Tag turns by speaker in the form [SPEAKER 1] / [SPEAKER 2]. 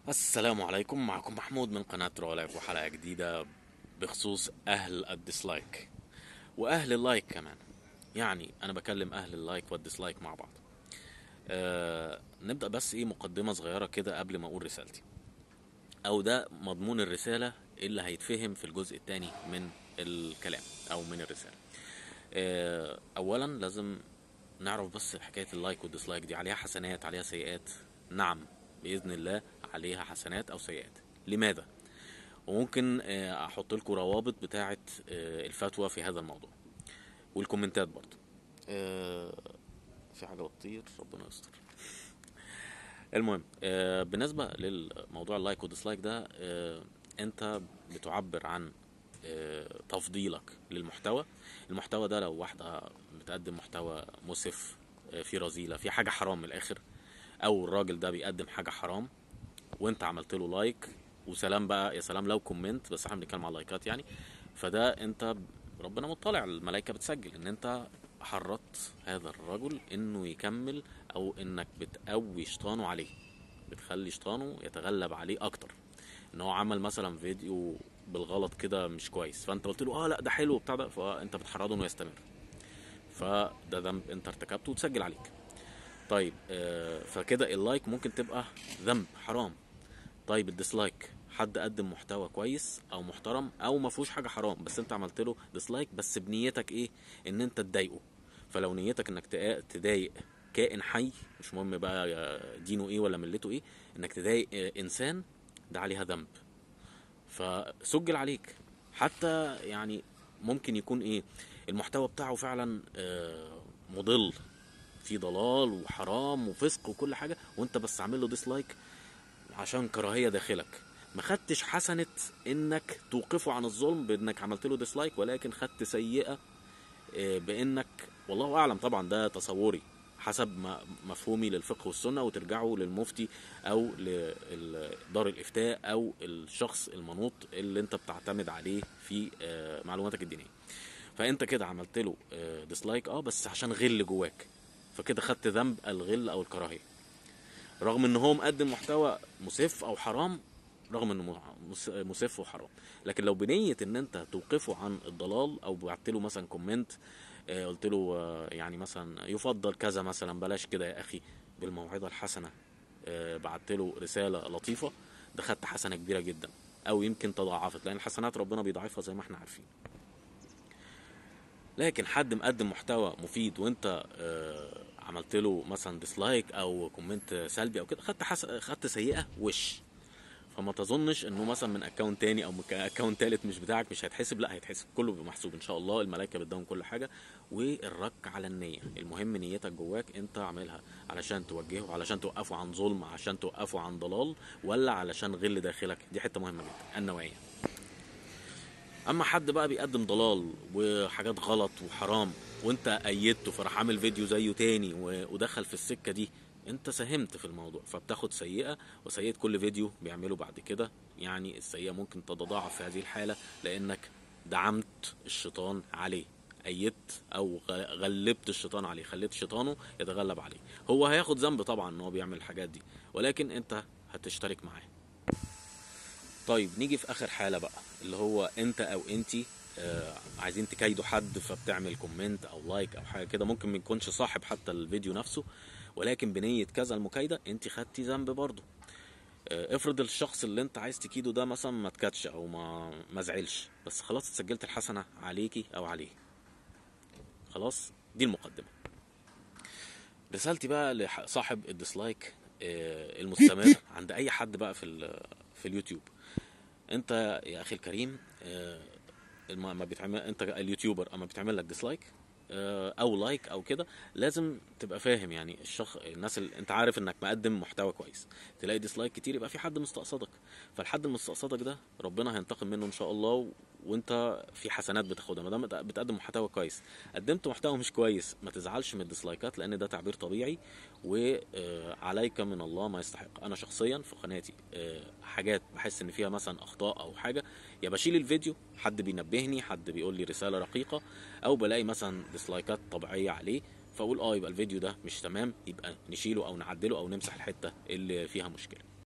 [SPEAKER 1] السلام عليكم معكم محمود من قناة رولايف وحلقة جديدة بخصوص أهل الديسلايك وأهل اللايك كمان يعني أنا بكلم أهل اللايك والديسلايك مع بعض أه نبدأ بس إيه مقدمة صغيرة كده قبل ما أقول رسالتي أو ده مضمون الرسالة اللي هيتفهم في الجزء الثاني من الكلام أو من الرسالة أه أولا لازم نعرف بس حكاية اللايك والديسلايك دي عليها حسنات عليها سيئات نعم بإذن الله عليها حسنات أو سيئات لماذا؟ وممكن آه، أحط لكم روابط بتاعة آه، الفتوى في هذا الموضوع والكومنتات برضو آه، في حاجة بتطير ربنا يستر المهم آه، بالنسبة للموضوع اللايك والديسلايك ده آه، انت بتعبر عن آه، تفضيلك للمحتوى المحتوى ده لو واحدة بتقدم محتوى مسف آه، فيه رذيلة فيه حاجة حرام من الآخر أو الراجل ده بيقدم حاجة حرام وانت عملت له لايك وسلام بقى يا سلام لو كومنت بس احنا بنتكلم على اللايكات يعني فده انت ربنا مطلع الملائكة بتسجل ان انت حرضت هذا الرجل انه يكمل او انك بتقوي شيطانه عليه بتخلي شيطانه يتغلب عليه اكتر ان هو عمل مثلا فيديو بالغلط كده مش كويس فانت قلت له اه لا ده حلو وبتاع ده فانت بتحرضه انه يستمر فده ذنب انت ارتكبته وتسجل عليك طيب آه فكده اللايك ممكن تبقى ذنب حرام طيب الديسلايك حد قدم محتوى كويس او محترم او ما فيهوش حاجه حرام بس انت عملت له ديسلايك بس بنيتك ايه ان انت تضايقه فلو نيتك انك تقا- تضايق كائن حي مش مهم بقى دينه ايه ولا ملته ايه انك تضايق آه، انسان ده عليها ذنب فسجل عليك حتى يعني ممكن يكون ايه المحتوى بتاعه فعلا آه، مضل في ضلال وحرام وفسق وكل حاجه وانت بس عامل له ديسلايك عشان كراهيه داخلك ما خدتش حسنه انك توقفه عن الظلم بانك عملت له ديسلايك ولكن خدت سيئه آه، بانك والله اعلم طبعا ده تصوري حسب ما مفهومي للفقه والسنه وترجعوا للمفتي او لدار الافتاء او الشخص المنوط اللي انت بتعتمد عليه في آه، معلوماتك الدينيه فانت كده عملت له ديسلايك اه بس عشان غل جواك فكده خدت ذنب الغل او الكراهيه رغم ان هو مقدم محتوى مسف او حرام رغم انه م- مس- مسف وحرام لكن لو بنيه ان انت توقفه عن الضلال او بعت له مثلا كومنت آه، قلت له آه، يعني مثلا يفضل كذا مثلا بلاش كده يا اخي بالموعظه الحسنه آه، بعت له رساله لطيفه ده خدت حسنه كبيره جدا او يمكن تضاعفت لان الحسنات ربنا بيضاعفها زي ما احنا عارفين لكن حد مقدم محتوى مفيد وانت آه، عملت له مثلا ديسلايك او كومنت سلبي او كده خدت حس... خدت سيئه وش فما تظنش انه مثلا من اكونت تاني او من اكونت تالت مش بتاعك مش هيتحسب لا هيتحسب كله بيبقى محسوب ان شاء الله الملائكه بتداوم كل حاجه والرك على النيه المهم نيتك جواك انت عاملها علشان توجهه علشان توقفه عن ظلم عشان توقفه عن ضلال ولا علشان غل داخلك دي حته مهمه جدا النوعيه اما حد بقى بيقدم ضلال وحاجات غلط وحرام وانت ايدته فراح عامل فيديو زيه تاني و- ودخل في السكه دي انت ساهمت في الموضوع فبتاخد سيئه وسيئه كل فيديو بيعمله بعد كده يعني السيئه ممكن تتضاعف في هذه الحاله لانك دعمت الشيطان عليه ايدت او غ- غلبت الشيطان عليه خليت شيطانه يتغلب عليه هو هياخد ذنب طبعا ان هو بيعمل الحاجات دي ولكن انت هتشترك معاه طيب نيجي في اخر حاله بقى اللي هو انت او انتي آه عايزين تكايدوا حد فبتعمل كومنت او لايك او حاجه كده ممكن ما يكونش صاحب حتى الفيديو نفسه ولكن بنيه كذا المكايده انت خدتي ذنب برضه آه افرض الشخص اللي انت عايز تكيده ده مثلا ما اتكتش او ما ما زعلش بس خلاص اتسجلت الحسنه عليكي او عليه خلاص دي المقدمه رسالتي بقى لصاحب الديسلايك آه، المستمر عند اي حد بقى في ال- في اليوتيوب انت يا اخي الكريم آه، الم- ما بيتعمل انت اليوتيوبر اما بيتعمل لك ديسلايك او لايك او كده لازم تبقى فاهم يعني الشخص الناس اللي انت عارف انك مقدم محتوى كويس تلاقي ديسلايك كتير يبقى في حد مستقصدك فالحد المستقصدك ده ربنا هينتقم منه ان شاء الله و... وانت في حسنات بتاخدها ما دام بتقدم محتوى كويس قدمت محتوى مش كويس ما تزعلش من الديسلايكات لان ده تعبير طبيعي وعليك من الله ما يستحق انا شخصيا في قناتي آه، حاجات بحس ان فيها مثلا اخطاء او حاجه يا بشيل الفيديو حد بينبهني حد بيقول لي رساله رقيقه او بلاقي مثلا ديسلايكات طبيعيه عليه فاقول اه يبقى الفيديو ده مش تمام يبقى نشيله او نعدله او نمسح الحته اللي فيها مشكله